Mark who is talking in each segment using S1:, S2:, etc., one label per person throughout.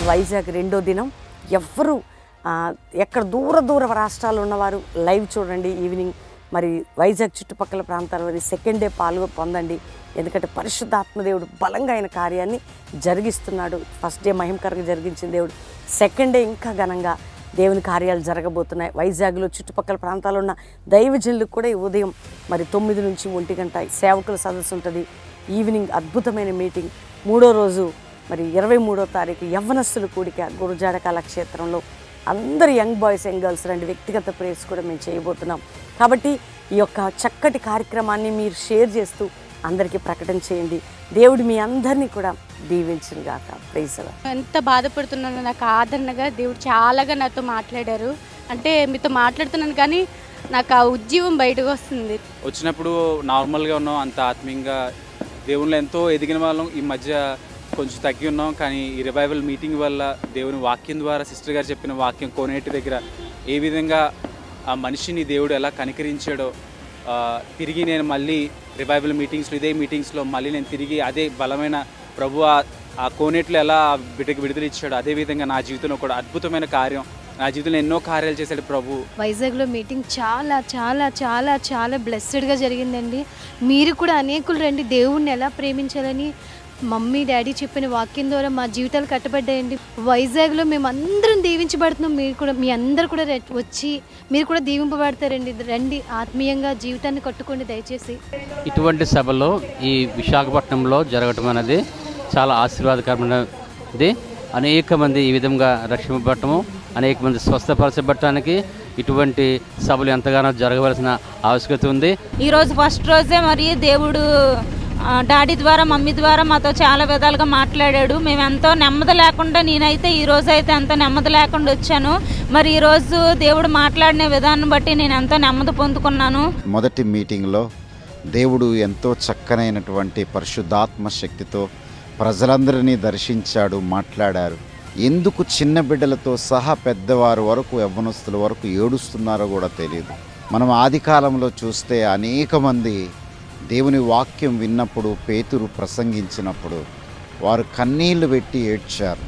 S1: వైజాగ్ రెండో దినం ఎవ్వరూ ఆ, ఎక్కడ దూర దూర రాష్ట్రాలు ఉన్నవారు లైవ్ చూడండి ఈవినింగ్ మరి వైజాగ్ చుట్టుపక్కల ప్రాంతాల వారి సెకండ్ డే పాల్గొ పొందండి ఎందుకంటే పరిశుద్ధాత్మదేవుడు బలంగా ఆయన కార్యాన్ని జరిగిస్తున్నాడు ఫస్ట్ డే మహిమకరంగా జరిగించిన దేవుడు సెకండ్ డే ఇంకా ఘనంగా దేవుని కార్యాలు జరగబోతున్నాయి వైజాగ్లో చుట్టుపక్కల ప్రాంతాల్లో ఉన్న దైవజనులకు కూడా ఈ ఉదయం మరి తొమ్మిది నుంచి ఒంటి గంట సేవకుల సదస్సు ఉంటుంది ఈవినింగ్ అద్భుతమైన మీటింగ్ మూడో రోజు మరి ఇరవై మూడో తారీఖు యవ్వనస్తుల కూడిక గురుజాడ కళాక్షేత్రంలో అందరు యంగ్ బాయ్స్ యంగ్ గర్ల్స్ రెండు వ్యక్తిగత ప్రేయర్స్ కూడా మేము చేయబోతున్నాం కాబట్టి ఈ యొక్క చక్కటి కార్యక్రమాన్ని మీరు షేర్ చేస్తూ అందరికీ ప్రకటన చేయండి దేవుడు మీ అందరినీ కూడా దీవించిన గాక ప్రైజలా
S2: ఎంత బాధపడుతున్నానో నాకు ఆదరణగా దేవుడు చాలాగా నాతో మాట్లాడారు అంటే మీతో మాట్లాడుతున్నాను కానీ నాకు ఆ ఉజ్జీవం బయటకు వస్తుంది
S3: వచ్చినప్పుడు నార్మల్గా ఉన్నాం అంత ఆత్మీయంగా దేవుళ్ళు ఎంతో ఎదిగిన వాళ్ళం ఈ మధ్య కొంచెం తగ్గి ఉన్నాం కానీ ఈ రివైవల్ మీటింగ్ వల్ల దేవుని వాక్యం ద్వారా సిస్టర్ గారు చెప్పిన వాక్యం కోనేటి దగ్గర ఏ విధంగా ఆ మనిషిని దేవుడు ఎలా కనికరించాడో ఆ, తిరిగి నేను మళ్ళీ రివైవల్ మీటింగ్స్లో ఇదే మీటింగ్స్లో మళ్ళీ నేను తిరిగి అదే బలమైన ప్రభు ఆ- ఆ కోనేట్లో ఎలా ఆ బిడ్డకి విడుదల ఇచ్చాడో అదే విధంగా నా జీవితంలో కూడా అద్భుతమైన కార్యం నా జీవితంలో ఎన్నో కార్యాలు చేశాడు ప్రభు
S4: వైజాగ్లో మీటింగ్ చాలా చాలా చాలా చాలా బ్లెస్సెడ్గా జరిగిందండి మీరు కూడా అనేకులు రండి దేవుణ్ణి ఎలా ప్రేమించాలని మమ్మీ డాడీ చెప్పిన వాక్యం ద్వారా మా జీవితాలు కట్టబడ్డాయండి వైజాగ్లో మేము అందరం దీవించబడుతున్నాం మీరు కూడా మీ అందరు కూడా ర- వచ్చి మీరు కూడా దీవింపబడతారండి రండి ఆత్మీయంగా జీవితాన్ని కట్టుకోండి దయచేసి
S5: ఇటువంటి సభలో ఈ విశాఖపట్నంలో జరగటం అనేది చాలా ఆశీర్వాదకరమైనది అనేక మంది ఈ విధంగా రక్షింపబడటము అనేక మంది స్వస్థపరచబడటానికి ఇటువంటి సభలు ఎంతగానో జరగవలసిన ఆవశ్యకత ఉంది
S6: ఈరోజు ఫస్ట్ రోజే మరి దేవుడు ఆ, డాడీ ద్వారా మమ్మీ ద్వారా మాతో చాలా విధాలుగా మాట్లాడాడు మేము ఎంతో నెమ్మది లేకుండా నేనైతే ఈ రోజు అయితే ఎంతో నెమ్మది లేకుండా వచ్చాను మరి ఈరోజు దేవుడు మాట్లాడిన విధానం బట్టి నేను ఎంతో నెమ్మది పొందుకున్నాను
S7: మొదటి మీటింగ్లో దేవుడు ఎంతో చక్కనైనటువంటి పరిశుద్ధాత్మ శక్తితో ప్రజలందరినీ దర్శించాడు మాట్లాడారు ఎందుకు చిన్న బిడ్డలతో సహా పెద్దవారు వరకు యవ్వనస్తుల వరకు ఏడుస్తున్నారో కూడా తెలియదు మనం ఆది కాలంలో చూస్తే అనేక మంది దేవుని వాక్యం విన్నప్పుడు పేతురు ప్రసంగించినప్పుడు వారు కన్నీళ్లు పెట్టి ఏడ్చారు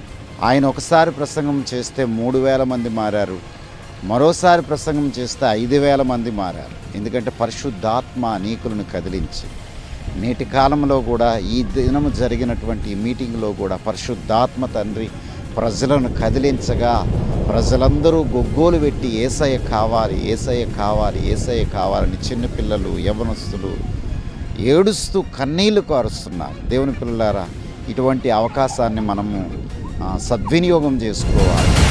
S7: ఆయన ఒకసారి ప్రసంగం చేస్తే మూడు వేల మంది మారారు మరోసారి ప్రసంగం చేస్తే ఐదు వేల మంది మారారు ఎందుకంటే పరిశుద్ధాత్మ అనేకులను కదిలించి నేటి కాలంలో కూడా ఈ దినము జరిగినటువంటి ఈ మీటింగ్లో కూడా పరిశుద్ధాత్మ తండ్రి ప్రజలను కదిలించగా ప్రజలందరూ గొగ్గోలు పెట్టి ఏసయ్య కావాలి ఏసయ్య కావాలి ఏసయ్య కావాలని చిన్నపిల్లలు యవనస్తులు ఏడుస్తూ కన్నీళ్లు కారుస్తున్నారు దేవుని పిల్లలారా ఇటువంటి అవకాశాన్ని మనము ఆ, సద్వినియోగం చేసుకోవాలి